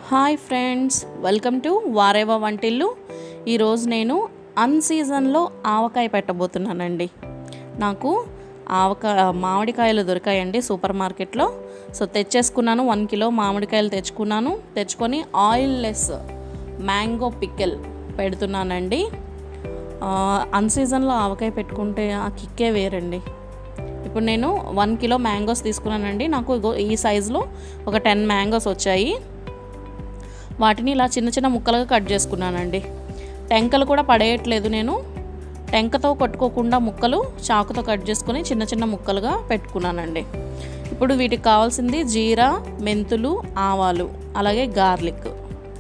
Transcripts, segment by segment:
hi friends welcome to వారేవా వంటిల్లు ఈరోజు నేను అన్ సీజన్లో ఆవకాయ పెట్టబోతున్నానండి నాకు ఆవకా మామిడికాయలు దొరికాయండి సూపర్ మార్కెట్లో సో తెచ్చేసుకున్నాను వన్ కిలో మామిడికాయలు తెచ్చుకున్నాను తెచ్చుకొని ఆయిల్ లెస్ మ్యాంగో పిక్కెల్ పెడుతున్నానండి అన్ సీజన్లో ఆవకాయ పెట్టుకుంటే ఆ కిక్కే వేరండి ఇప్పుడు నేను వన్ కిలో మ్యాంగోస్ తీసుకున్నానండి నాకు ఇగో ఈ సైజులో ఒక టెన్ మ్యాంగోస్ వచ్చాయి వాటిని ఇలా చిన్న చిన్న ముక్కలుగా కట్ చేసుకున్నానండి టెంకలు కూడా పడేయట్లేదు నేను టెంకతో కొట్టుకోకుండా ముక్కలు చాకుతో కట్ చేసుకొని చిన్న చిన్న ముక్కలుగా పెట్టుకున్నానండి ఇప్పుడు వీటికి కావాల్సింది జీరా మెంతులు ఆవాలు అలాగే గార్లిక్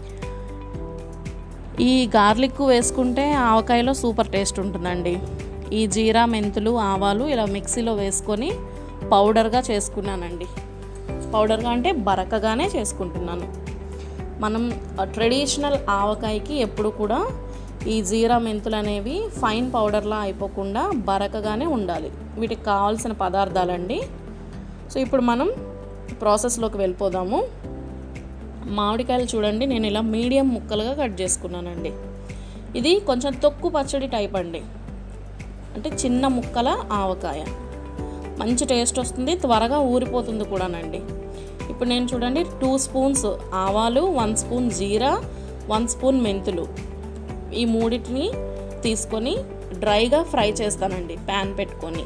ఈ గార్లిక్ వేసుకుంటే ఆవకాయలో సూపర్ టేస్ట్ ఉంటుందండి ఈ జీరా మెంతులు ఆవాలు ఇలా మిక్సీలో వేసుకొని పౌడర్గా చేసుకున్నానండి పౌడర్గా అంటే బరకగానే చేసుకుంటున్నాను మనం ట్రెడిషనల్ ఆవకాయకి ఎప్పుడు కూడా ఈ జీరా మెంతులు అనేవి ఫైన్ పౌడర్లా అయిపోకుండా బరకగానే ఉండాలి వీటికి కావాల్సిన పదార్థాలండి సో ఇప్పుడు మనం ప్రాసెస్లోకి వెళ్ళిపోదాము మామిడికాయలు చూడండి నేను ఇలా మీడియం ముక్కలుగా కట్ చేసుకున్నానండి ఇది కొంచెం తొక్కు పచ్చడి టైప్ అండి అంటే చిన్న ముక్కల ఆవకాయ మంచి టేస్ట్ వస్తుంది త్వరగా ఊరిపోతుంది కూడానండి ఇప్పుడు నేను చూడండి టూ స్పూన్స్ ఆవాలు వన్ స్పూన్ జీరా వన్ స్పూన్ మెంతులు ఈ మూడింటిని తీసుకొని డ్రైగా ఫ్రై చేస్తానండి ప్యాన్ పెట్టుకొని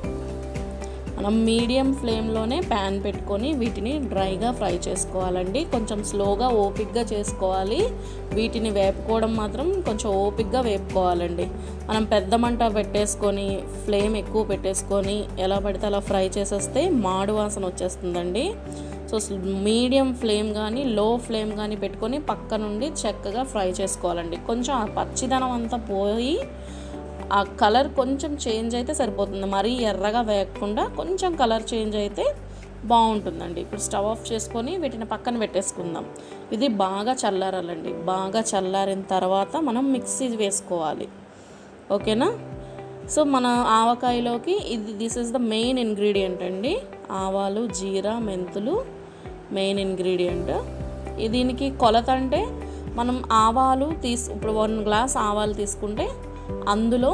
మనం మీడియం ఫ్లేమ్లోనే ప్యాన్ పెట్టుకొని వీటిని డ్రైగా ఫ్రై చేసుకోవాలండి కొంచెం స్లోగా ఓపిక్గా చేసుకోవాలి వీటిని వేపుకోవడం మాత్రం కొంచెం ఓపిక్గా వేపుకోవాలండి మనం పెద్ద మంట పెట్టేసుకొని ఫ్లేమ్ ఎక్కువ పెట్టేసుకొని ఎలా పడితే అలా ఫ్రై చేసేస్తే మాడు వాసన వచ్చేస్తుందండి సో మీడియం ఫ్లేమ్ కానీ లో ఫ్లేమ్ కానీ పెట్టుకొని పక్క నుండి చక్కగా ఫ్రై చేసుకోవాలండి కొంచెం ఆ పచ్చిదనం అంతా పోయి ఆ కలర్ కొంచెం చేంజ్ అయితే సరిపోతుంది మరీ ఎర్రగా వేయకుండా కొంచెం కలర్ చేంజ్ అయితే బాగుంటుందండి ఇప్పుడు స్టవ్ ఆఫ్ చేసుకొని వీటిని పక్కన పెట్టేసుకుందాం ఇది బాగా చల్లారాలండి బాగా చల్లారిన తర్వాత మనం మిక్సీ వేసుకోవాలి ఓకేనా సో మన ఆవకాయలోకి ఇది this is the main ingredient అండి ఆవాలు జీరా మెంతులు మెయిన్ ఇంగ్రీడియంట్ దీనికి కొలత అంటే మనం ఆవాలు తీసు ఇప్పుడు వన్ గ్లాస్ ఆవాలు తీసుకుంటే అందులో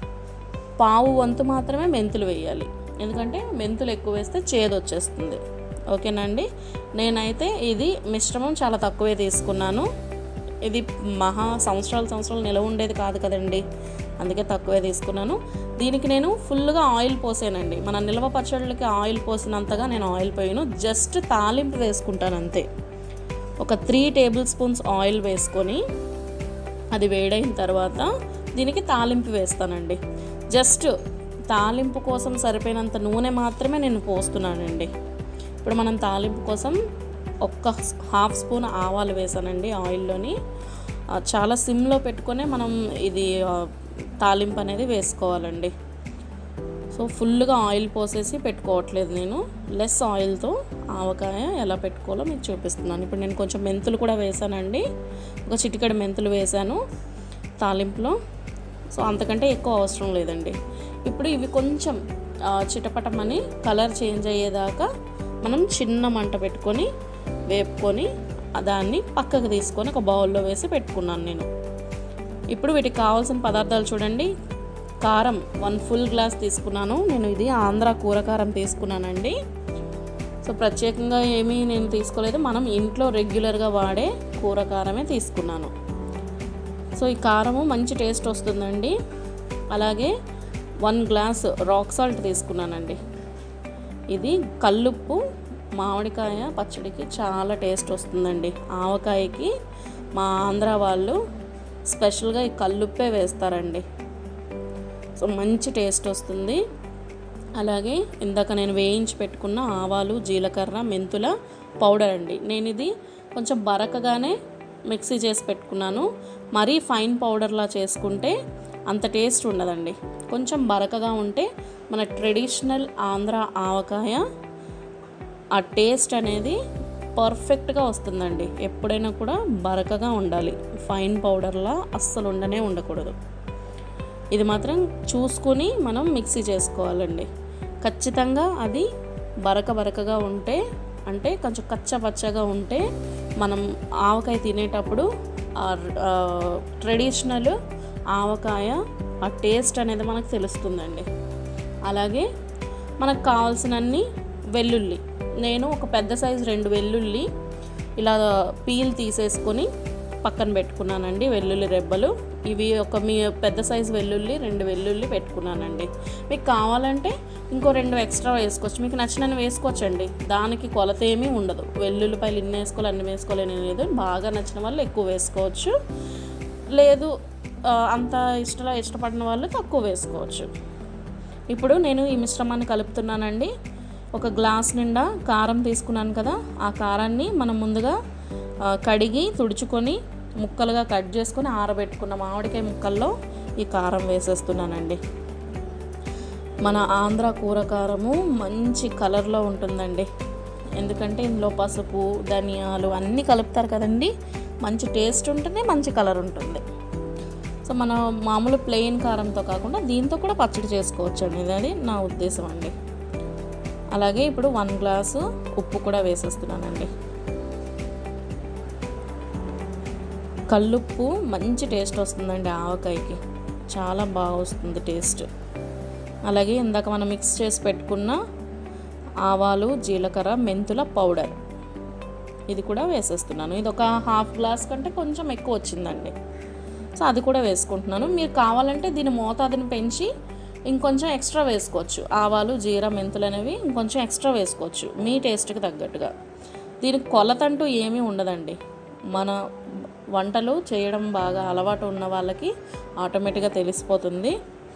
పావు వంతు మాత్రమే మెంతులు వేయాలి ఎందుకంటే మెంతులు ఎక్కువ వేస్తే చేదు వచ్చేస్తుంది ఓకేనండి నేనైతే ఇది మిశ్రమం చాలా తక్కువే తీసుకున్నాను ఇది మహా సంవత్సరాలు సంవత్సరాలు నిలవ ఉండేది కాదు కదండి అందుకే తక్కువే తీసుకున్నాను దీనికి నేను ఫుల్గా ఆయిల్ పోసానండి మన నిల్వ పచ్చళ్ళకి ఆయిల్ పోసినంతగా నేను ఆయిల్ పోయాను జస్ట్ తాలింపు వేసుకుంటాను అంతే ఒక త్రీ టేబుల్ స్పూన్స్ ఆయిల్ వేసుకొని అది వేడైన తర్వాత దీనికి తాలింపు వేస్తానండి జస్ట్ తాలింపు కోసం సరిపోయినంత నూనె మాత్రమే నేను పోస్తున్నానండి ఇప్పుడు మనం తాలింపు కోసం ఒక్క హాఫ్ స్పూన్ ఆవాలు వేసానండి ఆయిల్లోని చాలా సిమ్లో పెట్టుకొని మనం ఇది తాలింపు అనేది వేసుకోవాలండి సో ఫుల్గా ఆయిల్ పోసేసి పెట్టుకోవట్లేదు నేను లెస్ ఆయిల్తో ఆవకాయ ఎలా పెట్టుకోవాలో మీకు చూపిస్తున్నాను ఇప్పుడు నేను కొంచెం మెంతులు కూడా వేసానండి ఒక చిటికడ మెంతులు వేసాను తాలింపులో సో అంతకంటే ఎక్కువ అవసరం లేదండి ఇప్పుడు ఇవి కొంచెం చిటపటమని కలర్ చేంజ్ అయ్యేదాకా మనం చిన్న మంట పెట్టుకొని వేపుకొని దాన్ని పక్కకు తీసుకొని ఒక బౌల్లో వేసి పెట్టుకున్నాను నేను ఇప్పుడు వీటికి కావాల్సిన పదార్థాలు చూడండి కారం వన్ ఫుల్ గ్లాస్ తీసుకున్నాను నేను ఇది ఆంధ్ర కూరకారం తీసుకున్నానండి సో ప్రత్యేకంగా ఏమీ నేను తీసుకోలేదు మనం ఇంట్లో రెగ్యులర్గా వాడే కూరకారమే తీసుకున్నాను సో ఈ కారము మంచి టేస్ట్ వస్తుందండి అలాగే వన్ గ్లాస్ రాక్ సాల్ట్ తీసుకున్నానండి ఇది కల్లుప్పు మామిడికాయ పచ్చడికి చాలా టేస్ట్ వస్తుందండి ఆవకాయకి మా ఆంధ్ర వాళ్ళు స్పెషల్గా ఈ కల్లుప్పే వేస్తారండి సో మంచి టేస్ట్ వస్తుంది అలాగే ఇందాక నేను వేయించి పెట్టుకున్న ఆవాలు జీలకర్ర మెంతుల పౌడర్ అండి నేను ఇది కొంచెం బరకగానే మిక్సీ చేసి పెట్టుకున్నాను మరీ ఫైన్ పౌడర్లా చేసుకుంటే అంత టేస్ట్ ఉండదండి కొంచెం బరకగా ఉంటే మన ట్రెడిషనల్ ఆంధ్ర ఆవకాయ ఆ టేస్ట్ అనేది పర్ఫెక్ట్గా వస్తుందండి ఎప్పుడైనా కూడా బరకగా ఉండాలి ఫైన్ పౌడర్లా అస్సలు ఉండనే ఉండకూడదు ఇది మాత్రం చూసుకొని మనం మిక్సీ చేసుకోవాలండి ఖచ్చితంగా అది బరక బరకగా ఉంటే అంటే కొంచెం కచ్చపచ్చగా ఉంటే మనం ఆవకాయ తినేటప్పుడు ట్రెడిషనల్ ఆవకాయ ఆ టేస్ట్ అనేది మనకు తెలుస్తుందండి అలాగే మనకు కావాల్సినన్ని వెల్లుల్లి నేను ఒక పెద్ద సైజు రెండు వెల్లుల్లి ఇలా పీల్ తీసేసుకొని పక్కన పెట్టుకున్నానండి వెల్లుల్లి రెబ్బలు ఇవి ఒక మీ పెద్ద సైజు వెల్లుల్లి రెండు వెల్లుల్లి పెట్టుకున్నానండి మీకు కావాలంటే ఇంకో రెండు ఎక్స్ట్రా వేసుకోవచ్చు మీకు నచ్చినవి వేసుకోవచ్చండి దానికి కొలత ఏమీ ఉండదు వెల్లుల్లిపాయలు ఇన్ని వేసుకోవాలి అన్ని వేసుకోవాలని లేదు బాగా నచ్చిన వాళ్ళు ఎక్కువ వేసుకోవచ్చు లేదు ఆ, అంత ఇష్టం ఇష్టపడిన వాళ్ళు తక్కువ వేసుకోవచ్చు ఇప్పుడు నేను ఈ మిశ్రమాన్ని కలుపుతున్నానండి ఒక గ్లాస్ నిండా కారం తీసుకున్నాను కదా ఆ కారాన్ని మనం ముందుగా ఆ, కడిగి తుడుచుకొని ముక్కలుగా కట్ చేసుకొని ఆరబెట్టుకున్న మామిడికాయ ముక్కల్లో ఈ కారం వేసేస్తున్నానండి మన ఆంధ్ర కూర కారము మంచి కలర్లో ఉంటుందండి ఎందుకంటే ఇందులో పసుపు ధనియాలు అన్నీ కలుపుతారు కదండి మంచి టేస్ట్ ఉంటుంది మంచి కలర్ ఉంటుంది సో మన మామూలు ప్లెయిన్ కారంతో కాకుండా దీంతో కూడా పచ్చడి చేసుకోవచ్చు అండి అది నా ఉద్దేశం అండి అలాగే ఇప్పుడు వన్ గ్లాసు ఉప్పు కూడా వేసేస్తున్నానండి కల్లుప్పు మంచి టేస్ట్ వస్తుందండి ఆవకాయకి చాలా బాగా వస్తుంది టేస్ట్ అలాగే ఇందాక మనం మిక్స్ చేసి పెట్టుకున్న ఆవాలు జీలకర్ర మెంతుల పౌడర్ ఇది కూడా వేసేస్తున్నాను ఇది ఒక హాఫ్ గ్లాస్ కంటే కొంచెం ఎక్కువ వచ్చిందండి సో అది కూడా వేసుకుంటున్నాను మీరు కావాలంటే దీని మోతాదుని పెంచి ఇంకొంచెం ఎక్స్ట్రా వేసుకోవచ్చు ఆవాలు జీరా మెంతులు అనేవి ఇంకొంచెం ఎక్స్ట్రా వేసుకోవచ్చు మీ టేస్ట్కి తగ్గట్టుగా దీనికి కొలత అంటూ ఏమీ ఉండదండి మన వంటలు చేయడం బాగా అలవాటు ఉన్న వాళ్ళకి ఆటోమేటిక్గా తెలిసిపోతుంది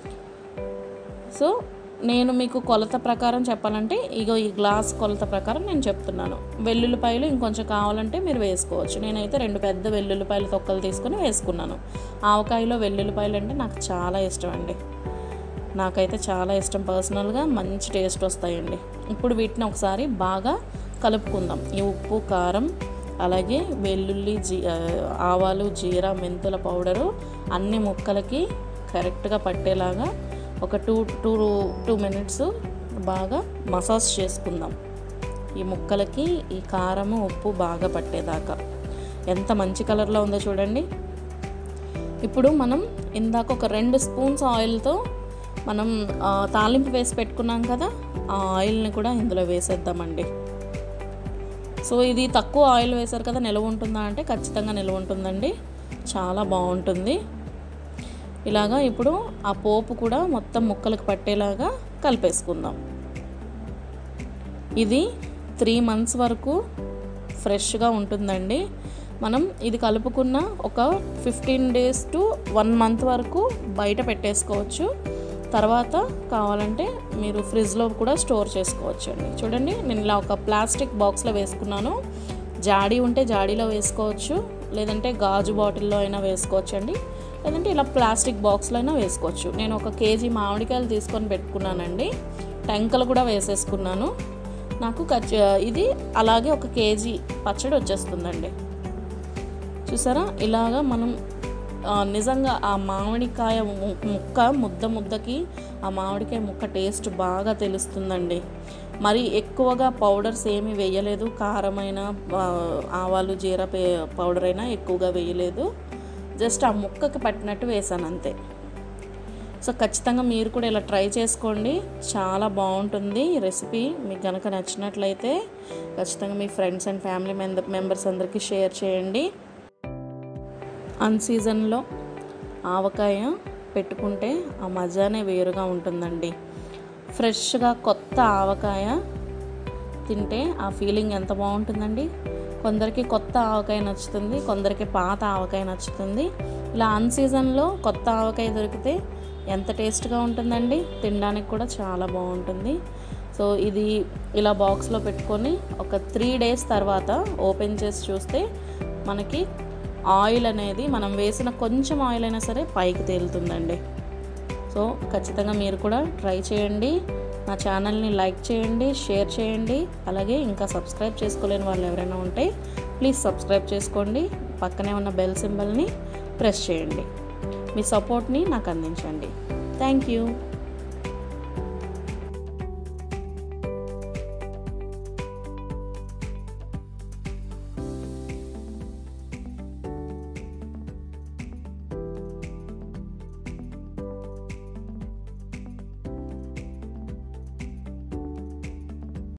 సో నేను మీకు కొలత ప్రకారం చెప్పాలంటే ఇగో ఈ గ్లాస్ కొలత ప్రకారం నేను చెప్తున్నాను వెల్లుల్లిపాయలు ఇంకొంచెం కావాలంటే మీరు వేసుకోవచ్చు నేనైతే రెండు పెద్ద వెల్లుల్లిపాయలు తొక్కలు తీసుకొని వేసుకున్నాను ఆవకాయలో వెల్లుల్లిపాయలు అంటే నాకు చాలా ఇష్టం అండి నాకైతే చాలా ఇష్టం పర్సనల్గా మంచి టేస్ట్ వస్తాయండి ఇప్పుడు వీటిని ఒకసారి బాగా కలుపుకుందాం ఈ ఉప్పు కారం అలాగే వెల్లుల్లి జీ ఆ, ఆవాలు జీరా మెంతుల పౌడరు అన్ని ముక్కలకి కరెక్ట్గా పట్టేలాగా ఒక టూ టూ టూ మినిట్స్ బాగా మసాజ్ చేసుకుందాం ఈ ముక్కలకి ఈ కారము ఉప్పు బాగా పట్టేదాకా ఎంత మంచి కలర్లో ఉందో చూడండి ఇప్పుడు మనం ఇందాక ఒక రెండు స్పూన్స్ ఆయిల్తో మనం ఆ, తాలింపు వేసి పెట్టుకున్నాం కదా ఆ ఆయిల్ని కూడా ఇందులో వేసేద్దామండి సో ఇది తక్కువ ఆయిల్ వేశారు కదా నిల్వ ఉంటుందా అంటే ఖచ్చితంగా నిల్వ ఉంటుందండి చాలా బాగుంటుంది ఇలాగా ఇప్పుడు ఆ పోపు కూడా మొత్తం ముక్కలకు పట్టేలాగా కలిపేసుకుందాం ఇది త్రీ మంత్స్ వరకు ఫ్రెష్గా ఉంటుందండి మనం ఇది కలుపుకున్న ఒక fifteen days to one month వరకు బయట పెట్టేసుకోవచ్చు తర్వాత కావాలంటే మీరు ఫ్రిడ్జ్లో కూడా స్టోర్ చేసుకోవచ్చు అండి చూడండి నేను ఇలా ఒక ప్లాస్టిక్ బాక్స్లో వేసుకున్నాను జాడీ ఉంటే జాడీలో వేసుకోవచ్చు లేదంటే గాజు బాటిల్లో అయినా వేసుకోవచ్చు అండి లేదంటే ఇలా ప్లాస్టిక్ బాక్స్లో అయినా వేసుకోవచ్చు నేను ఒక కేజీ మామిడికాయలు తీసుకొని పెట్టుకున్నానండి టెంకలు కూడా వేసేసుకున్నాను నాకు ఖర్చు ఇది అలాగే ఒక కేజీ పచ్చడి వచ్చేస్తుందండి చూసారా ఇలాగా మనం ఆ, నిజంగా ఆ మామిడికాయ ము- ముక్క ముద్ద ముద్దకి ఆ మామిడికాయ ముక్క టేస్ట్ బాగా తెలుస్తుందండి మరి ఎక్కువగా పౌడర్స్ ఏమీ వేయలేదు కారమైన ఆ, ఆవాలు జీరా పే పౌడర్ అయినా ఎక్కువగా వేయలేదు జస్ట్ ఆ ముక్కకి పట్టినట్టు వేసాను అంతే సో ఖచ్చితంగా మీరు కూడా ఇలా ట్రై చేసుకోండి చాలా బాగుంటుంది ఈ రెసిపీ మీకు కనుక నచ్చినట్లయితే ఖచ్చితంగా మీ friends and family member members అందరికీ షేర్ చేయండి అన్ సీజన్లో ఆవకాయ పెట్టుకుంటే ఆ మజానే వేరుగా ఉంటుందండి ఫ్రెష్గా కొత్త ఆవకాయ తింటే ఆ ఫీలింగ్ ఎంత బాగుంటుందండి కొందరికి కొత్త ఆవకాయ నచ్చుతుంది కొందరికి పాత ఆవకాయ నచ్చుతుంది ఇలా అన్ సీజన్లో కొత్త ఆవకాయ దొరికితే ఎంత టేస్ట్గా ఉంటుందండి తినడానికి కూడా చాలా బాగుంటుంది సో ఇది ఇలా బాక్స్లో పెట్టుకొని ఒక త్రీ డేస్ తర్వాత ఓపెన్ చేసి చూస్తే మనకి ఆయిల్ అనేది మనం వేసిన కొంచెం ఆయిల్ అయినా సరే పైకి తేలుతుందండి సో ఖచ్చితంగా మీరు కూడా ట్రై చేయండి నా ఛానల్ని లైక్ చేయండి షేర్ చేయండి అలాగే ఇంకా సబ్స్క్రైబ్ చేసుకోలేని వాళ్ళు ఎవరైనా ఉంటే ప్లీజ్ సబ్స్క్రైబ్ చేసుకోండి పక్కనే ఉన్న బెల్ సింబల్ని ప్రెస్ చేయండి మీ సపోర్ట్ని నాకు అందించండి థ్యాంక్ యూ